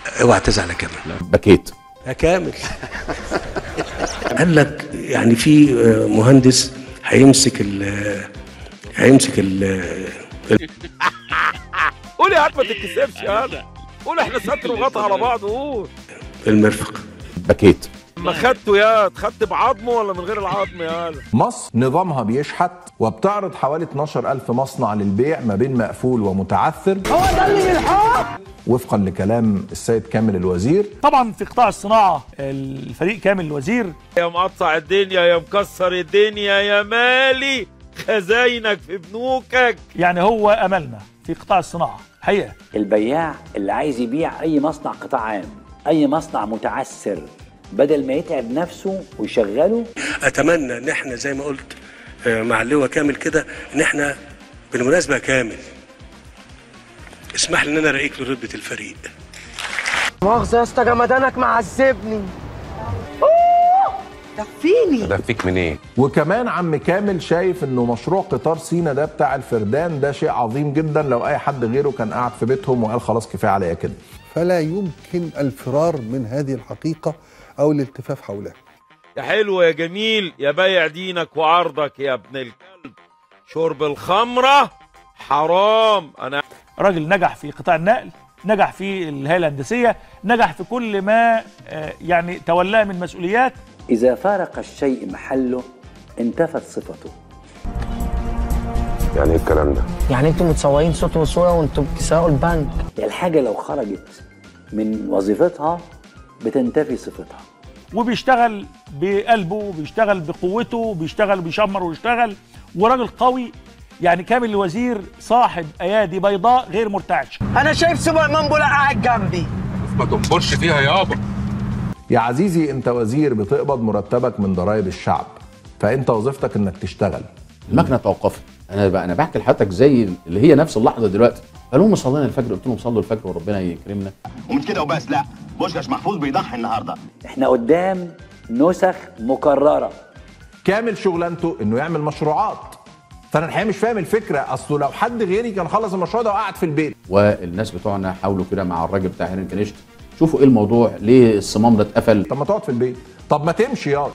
اوعى تزعل يا كامل بكيت يا كامل قال لك يعني في مهندس هيمسك ال هيمسك ال قول يا عاد ما تتكسفش يالا قول احنا ستر وغطى على بعض قول المرفق بكيت ما خدته يا خدت بعظمه ولا من غير العظم يالا مصر نظامها بيشحت وبتعرض حوالي 12000 مصنع للبيع ما بين مقفول ومتعثر هو ده اللي بالحق وفقا لكلام السيد كامل الوزير طبعا في قطاع الصناعه الفريق كامل الوزير يا مقطع الدنيا يا مكسر الدنيا يا مالي خزاينك في بنوكك يعني هو املنا في قطاع الصناعه حقيقه البياع اللي عايز يبيع اي مصنع قطاع عام اي مصنع متعثر بدل ما يتعب نفسه ويشغله اتمنى ان احنا زي ما قلت آه، مع اللواء كامل كده ان احنا بالمناسبه كامل اسمح لي ان انا ارقيك لرتبه الفريق مؤاخذة يا اسطى جمدانك معذبني كفيني ادفيك من ايه وكمان عم كامل شايف انه مشروع قطار سينا ده بتاع الفردان ده شيء عظيم جدا لو اي حد غيره كان قاعد في بيتهم وقال خلاص كفايه عليا كده فلا يمكن الفرار من هذه الحقيقة أو الالتفاف حولها يا حلو يا جميل يا بايع دينك وعرضك يا ابن الكلب شرب الخمرة حرام انا راجل نجح في قطاع النقل نجح في الهيئه الهندسيه نجح في كل ما آه، يعني تولاه من مسؤوليات اذا فارق الشيء محله انتفت صفته يعني ايه الكلام ده يعني انتوا متصورين صوت وصورة وانتوا بتسرقوا البنك الحاجة لو خرجت من وظيفتها بتنتفي صفتها وبيشتغل بقلبه وبيشتغل بقوته وبيشتغل بيشمر ويشتغل وراجل قوي يعني كامل الوزير صاحب ايادي بيضاء غير مرتعشه انا شايف سوبرمان بولا قاعد جنبي ما تنبرش فيها يابا يا عزيزي انت وزير بتقبض مرتبك من ضرائب الشعب فانت وظيفتك انك تشتغل المكنه توقفت انا بقى انا بحكي لحضرتك زي اللي هي نفس اللحظه دلوقتي قالوا لهم صلينا الفجر قلت لهم صلوا الفجر وربنا يكرمنا ومش كده وبس لا بوشكاش محفوظ بيضحي النهارده احنا قدام نسخ مكررة كامل شغلانته انه يعمل مشروعات فانا الحقيقه مش فاهم الفكره اصله لو حد غيري كان خلص المشروع ده وقعد في البيت والناس بتوعنا حاولوا كده مع الراجل بتاع هيرن كنيشت شوفوا ايه الموضوع ليه الصمام ده اتقفل طب ما تقعد في البيت طب ما تمشي ياض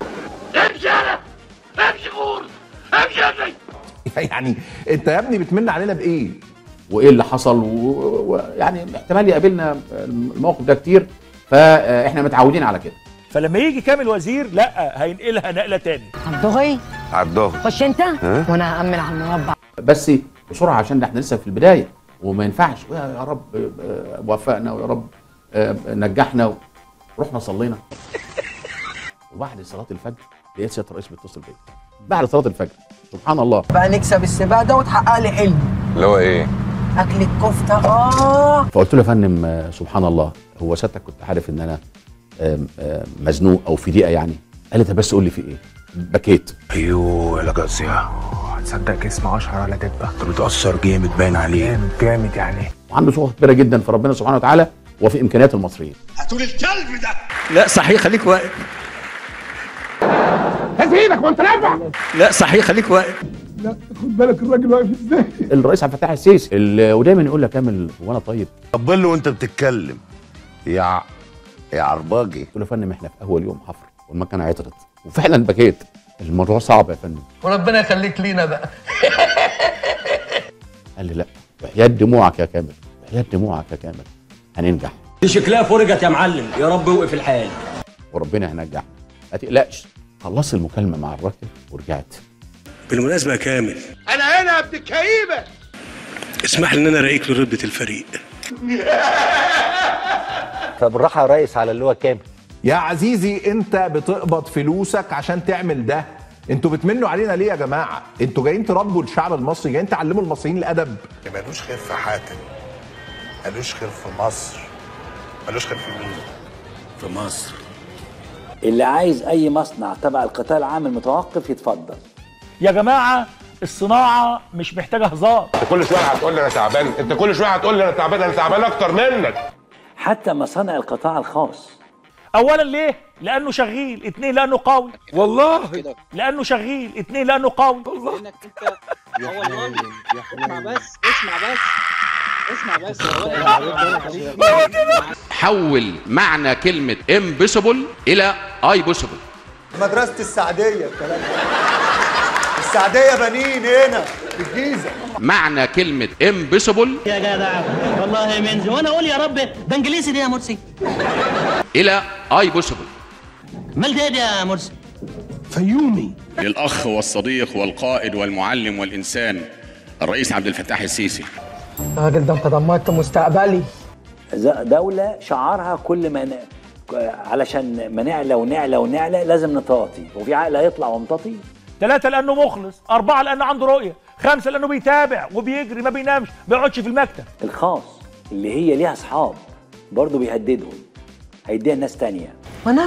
يعني انت يا ابني بتمن علينا بايه وايه اللي حصل ويعني و... احتمال يقابلنا الموقف ده كتير فاحنا متعودين على كده فلما يجي كامل وزير لا هينقلها نقله تاني دغري على الظهر خش انت وانا هامن على المربع بس بسرعه عشان احنا لسه في البدايه وما ينفعش يا رب آه، وفقنا ويا رب آه، نجحنا و... رحنا صلينا وبعد صلاه الفجر لقيت سياده الرئيس بيتصل بيا بعد صلاه الفجر سبحان الله بقى نكسب السباق ده وتحقق لي حلمي اللي هو ايه اكل الكفته اه فقلت له يا فندم آه، سبحان الله هو سيادتك كنت عارف ان انا آم، آم، مزنوق او في ضيقه يعني قال لي طب بس قول لي في ايه بكيت ايوه يا جزية تصدق جسم 10 على دبه انت بتأثر جامد باين عليه جامد جامد يعني وعنده ثقه كبيره جدا في ربنا سبحانه وتعالى وفي امكانيات المصريين هتقول الكلب ده لا صحيح خليك واقف هات ايدك وانت نافع لا صحيح خليك واقف خد بالك الراجل واقف ازاي الرئيس عبد الفتاح السيسي ال- ودايما يقول لك كامل وانا طيب طب له وانت بتتكلم يا يا عرباجي قلت له يا فندم احنا في اول يوم حفر والمكنه عطلت وفعلا بكيت الموضوع صعب يا فندم وربنا يخليك لينا بقى قال لي لا وحياة دموعك يا كامل وحياة دموعك يا كامل هننجح دي شكلها فرجت يا معلم يا رب وقف الحال وربنا هننجح ما تقلقش خلصت المكالمه مع الراجل ورجعت بالمناسبه يا كامل انا هنا يا ابن الكئيبه اسمح لي ان انا ارقيك لرتبه الفريق فبالراحة يا ريس على اللي هو كامل يا عزيزي انت بتقبض فلوسك عشان تعمل ده انتوا بتمنوا علينا ليه يا جماعه انتوا جايين تربوا الشعب المصري جايين تعلموا المصريين الادب ملوش خير في حاتم ملوش خير في مصر ملوش خير في مين في مصر اللي عايز اي مصنع تبع القطاع العام المتوقف يتفضل يا جماعه الصناعه مش محتاجه هزار انت كل شويه هتقول لي انا تعبان انت كل شويه هتقول لي انا تعبان انا تعبان اكتر منك حتى مصانع القطاع الخاص اولا ليه لانه شغيل اتنين لانه قوي والله لانه شغيل اتنين لانه قوي انك انت هو والله اسمع بس اسمع بس اسمع بس يا ولد. حول معنى كلمة impossible إلى I possible مدرسة السعدية الكلام ده. السعدية بنين هنا في الجيزة معنى كلمة impossible يا جدع والله من زمان اقول يا رب ده انجليزي دي يا مرسي إلى I possible مال ده يا مرسي فيومي للأخ والصديق والقائد والمعلم والإنسان الرئيس عبد الفتاح السيسي راجل ده انت دمرت مستقبلي ز- دولة شعارها كل ما ن... علشان ما نعلى ونعلى ونعلى لازم نطاطي وفي عقل هيطلع ومطاطي ثلاثة لأنه مخلص أربعة لأنه عنده رؤية خمسة لأنه بيتابع وبيجري ما بينامش ما بيقعدش في المكتب الخاص اللي هي ليها اصحاب برضه بيهددهم هيديها الناس تانية وانا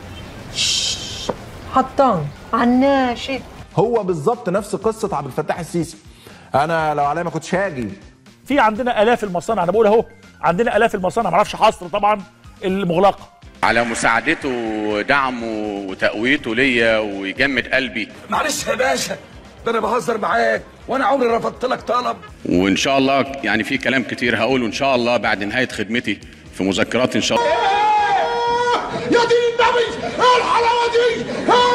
حطان عناشد هو بالظبط نفس قصه عبد الفتاح السيسي انا لو عليا ما كنتش هاجي في عندنا آلاف المصانع أنا بقول أهو عندنا آلاف المصانع ما اعرفش حصر طبعا المغلقة على مساعدته ودعمه وتقويته ليا ويجمد قلبي معلش يا باشا ده انا بهزر معاك وانا عمري رفضت لك طلب وإن شاء الله يعني في كلام كتير هقوله إن شاء الله بعد نهاية خدمتي في مذكرات إن شاء الله يا دين النبي ايه الحلاوه دي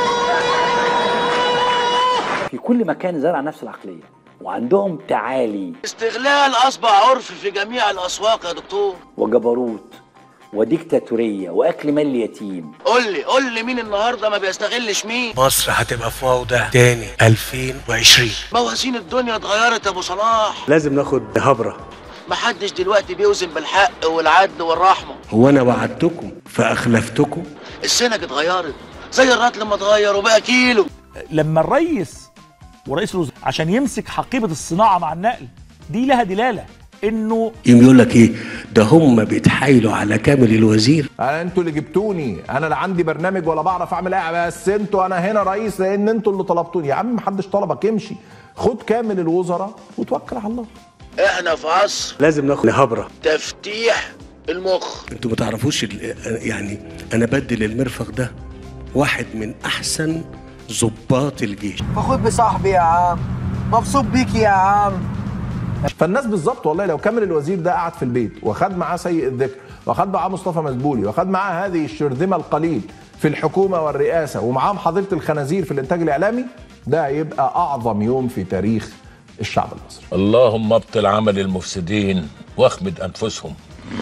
في كل مكان زرع نفس العقلية وعندهم تعالي استغلال اصبح عرف في جميع الاسواق يا دكتور وجبروت وديكتاتورية وأكل مال اليتيم قول لي قول لي مين النهارده ما بيستغلش مين مصر هتبقى في موضع تاني 2020 موازين الدنيا اتغيرت يا ابو صلاح لازم ناخد هبرة محدش دلوقتي بيوزن بالحق والعدل والرحمه هو أنا وعدتكم فأخلفتكم السنج اتغيرت زي الراتل لما اتغير وبقى كيلو لما الرئيس ورئيس الوزراء عشان يمسك حقيبة الصناعة مع النقل دي لها دلالة انه يوم يقول لك ايه ده هم بيتحايلوا على كامل الوزير انا انتوا اللي جبتوني انا لا عندي برنامج ولا بعرف اعمل ايه بس انتوا انا هنا رئيس لان انتوا اللي طلبتوني يا عم محدش طلبك امشي خد كامل الوزراء وتوكل على الله احنا في عصر لازم ناخد هبرة تفتيح المخ انتوا ما تعرفوش ال- يعني انا بدل المرفق ده واحد من احسن ضباط الجيش فخد بصاحبي يا عم مبسوط بيك يا عم فالناس بالظبط والله لو كامل الوزير ده قعد في البيت وخد معاه سيء الذكر وخد معاه مصطفى مدبولي وخد معاه هذه الشرذمه القليل في الحكومه والرئاسه ومعاهم حظيره الخنازير في الانتاج الاعلامي ده هيبقى اعظم يوم في تاريخ الشعب المصري اللهم ابطل عمل المفسدين واخمد انفسهم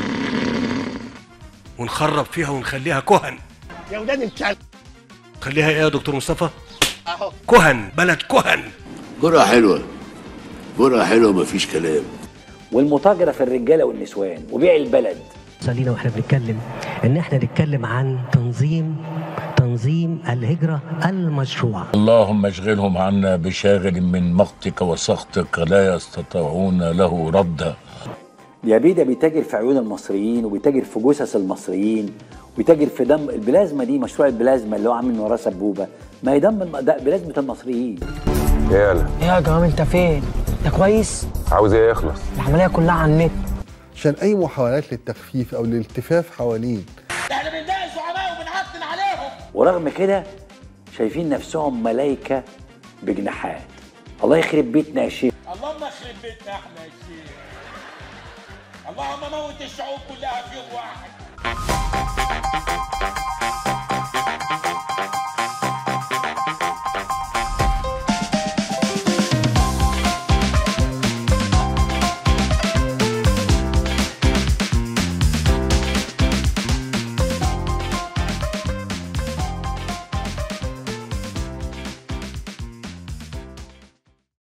ونخرب فيها ونخليها كهن يا ولاد الكلب خليها ايه يا دكتور مصطفى كهن بلد كهن جرأة حلوة جرأة حلوة مفيش كلام والمتاجرة في الرجالة والنسوان وبيع البلد صلينا واحنا بنتكلم ان احنا نتكلم عن تنظيم تنظيم الهجرة المشروعة اللهم اشغلهم عنا بشاغل من مقتك وسخطك لا يستطيعون له ردا يا بيه ده بيتاجر في عيون المصريين وبيتاجر في جثث المصريين وبيتاجر في دم البلازما دي مشروع البلازما اللي هو عامل من وراه سبوبه ما هي دم الم... ده بلازمه المصريين يالا ايه يا جماعه انت فين انت كويس عاوز ايه يخلص العمليه كلها على النت عشان اي محاولات للتخفيف او الالتفاف حوالين احنا بنضايق الزعماء وبنعطل عليهم ورغم كده شايفين نفسهم ملايكه بجناحات الله يخرب بيتنا يا شيخ اللهم اخرب بيتنا احنا يا شيخ اللهم موت الشعوب كلها في يوم واحد